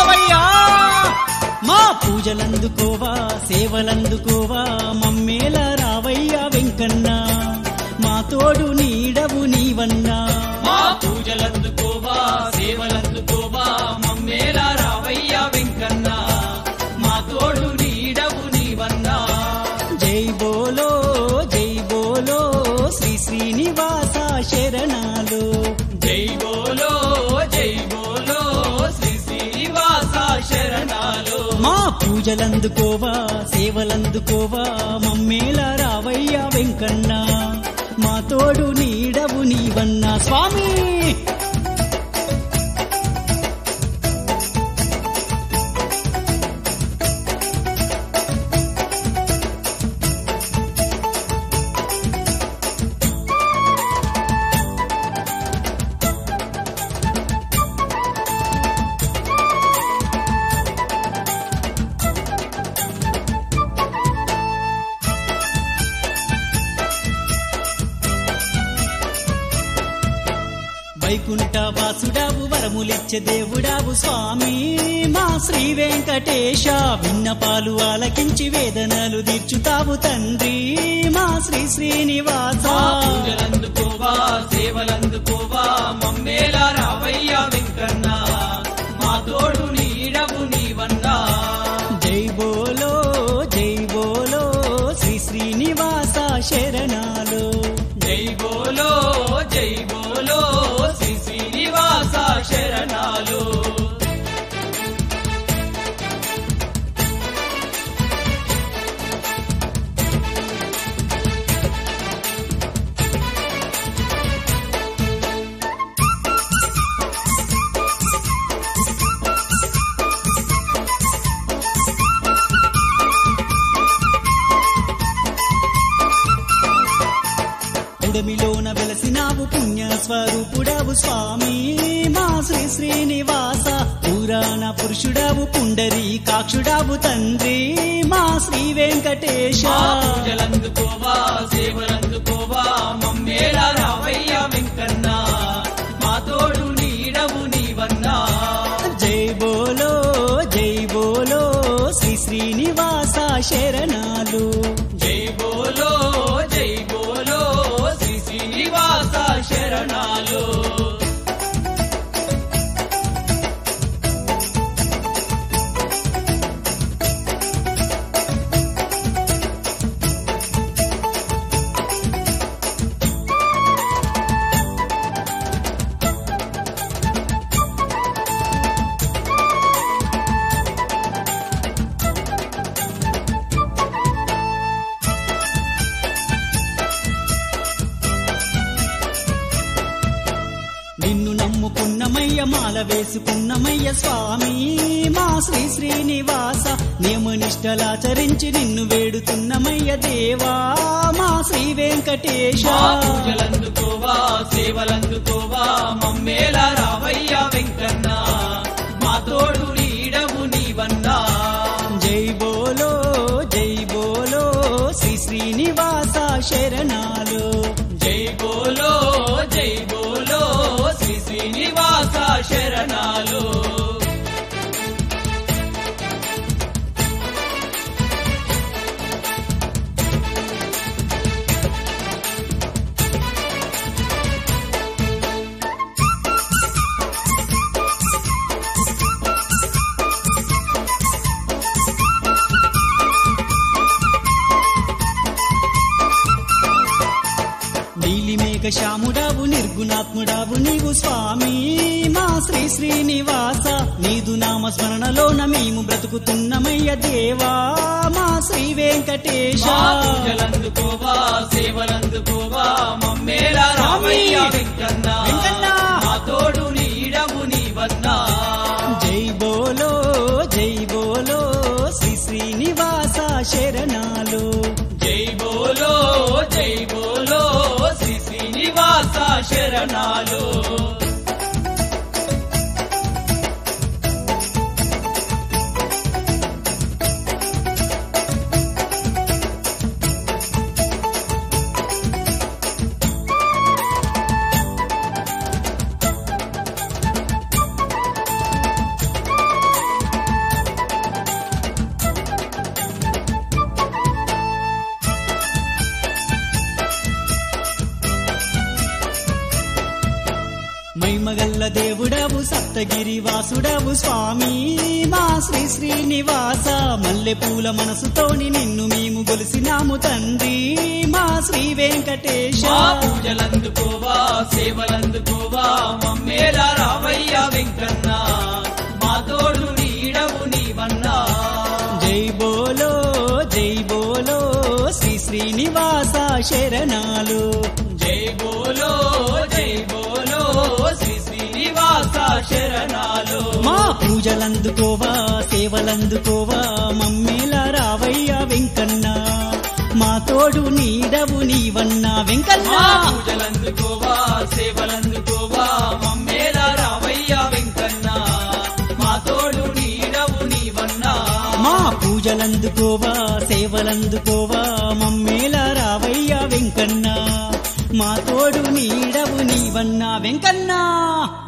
రావయ్యా మా పూజలందుకోవా సేవలందుకోవా మమ్మేల రావయ్యా వెంకన్న మా తోడు నీడవు నీవన్నా మా పూజలందుకోవా సేవలందుకోవా మమ్మేలా రావయ్యా వెంకన్న మా తోడు నీడవు నీవన్నా జై బోలో జై బోలో శ్రీ శ్రీనివాస శరణాలు జై బోలో జై బోలో శ్రీ శ్రీనివాస శరణాలు మా పూజలందుకోవా సేవలందుకోవా మమ్మేల రావయ్యా వెంకన్న మా తోడు నీడవు నీవన్నా స్వామి వైకుంఠ వాసుడావు వరములిచ్చే దేవుడావు స్వామి మా శ్రీ వెంకటేశ విన్నపాలు ఆలకించి వేదనలు తీర్చుతావు తండ్రి మా శ్రీ శ్రీనివాస మా పూజలందుకోవా సేవలందుకోవా మమ్మేలా రావయ్యా వెంకన్న మా తోడు నీడవు నీవన్నా జై బోలో జై బోలో శ్రీ శ్రీనివాస శరణాలు జై బోలో జై బోలో శ్రీ శ్రీనివాస శరణాలు ఉడమిలోన వెలసినావు పుణ్య స్వరూపుడవు స్వామి మా శ్రీ శ్రీనివాస పురాణ పురుషుడవు పుండరి కాక్షుడవు తండ్రి మా శ్రీ వెంకటేశ మా పూజలందుకోవా సేవలందుకోవా మమ్మేలా రావయ్యా వెంకన్న మా తోడు నీడవు నీవన్నా జై బోలో జై బోలో శ్రీ శ్రీనివాస శరణాలు జై బోలో జై బోలో శ్రీ శ్రీనివాస శరణాలు నిన్ను నమ్ముకున్నమయ్య మాల వేసుకున్నమయ్య స్వామి మా శ్రీ శ్రీనివాస నియమనిష్టలాచరించి నిన్ను వేడుతున్నమయ్య దేవా మా శ్రీ వెంకటేశ మా పూజలందుకోవా సేవలందుకోవా మమ్మేలా రావయ్యా వెంకన్న మా తోడు నీడవు నీవన్నా జై బోలో జై బోలో శ్రీ శ్రీనివాస శరణాలు జై బోలో జై బోలో శ్రీ శ్రీనివాస శరణాలు నీలిమేఘ శ్యాముడావు నిర్గుణాత్ముడావు నీవు స్వామి మా శ్రీ శ్రీనివాస నీదు నామ స్మరణలోన మేము బ్రతుకుతున్నమయ్య దేవా మా శ్రీ వెంకటేశ మా పూజలందుకోవా సేవలందుకోవా మమ్మేలా రామయ్య వెంకన్న వెంకన్న! మా తోడు నీడవు నీవన్నా జై బోలో జై బోలో శ్రీ శ్రీనివాస శరణాలు జై బోలో జై బోలో శ్రీ శ్రీనివాస శరణాలు మహిమగల్ల దేవుడవు సప్తగిరి వాసుడవు స్వామి మా శ్రీ శ్రీనివాస మల్లెపూల మనసుతోని నిన్ను మేము గొలిసినాము తండ్రి మా శ్రీ వెంకటేశ మా పూజలందుకోవా సేవలందుకోవా మమ్మేలా రావయ్య వెంకన్న మా తోడు నీడవు నీవన్నా జై బోలో జై బోలో శ్రీ శ్రీనివాస శరణాలు జై బోలో జై బోలో శ్రీ శ్రీనివాస శరణాలు మా పూజలందుకోవా సేవలందుకోవా మమ్మేల రావయ్య వెంకన్న మా తోడు నీడవు నీవన్నా వెంకన్న మా పూజలందుకోవా సేవలందుకోవా మమ్మేలా రావయ్య వెంకన్న మా తోడు నీడవు నీవన్నా మా పూజలందుకోవా సేవలందుకోవా మమ్మేల రావయ్య వెంకన్న మా తోడు నీడవు నీవన్నా వెంకన్నా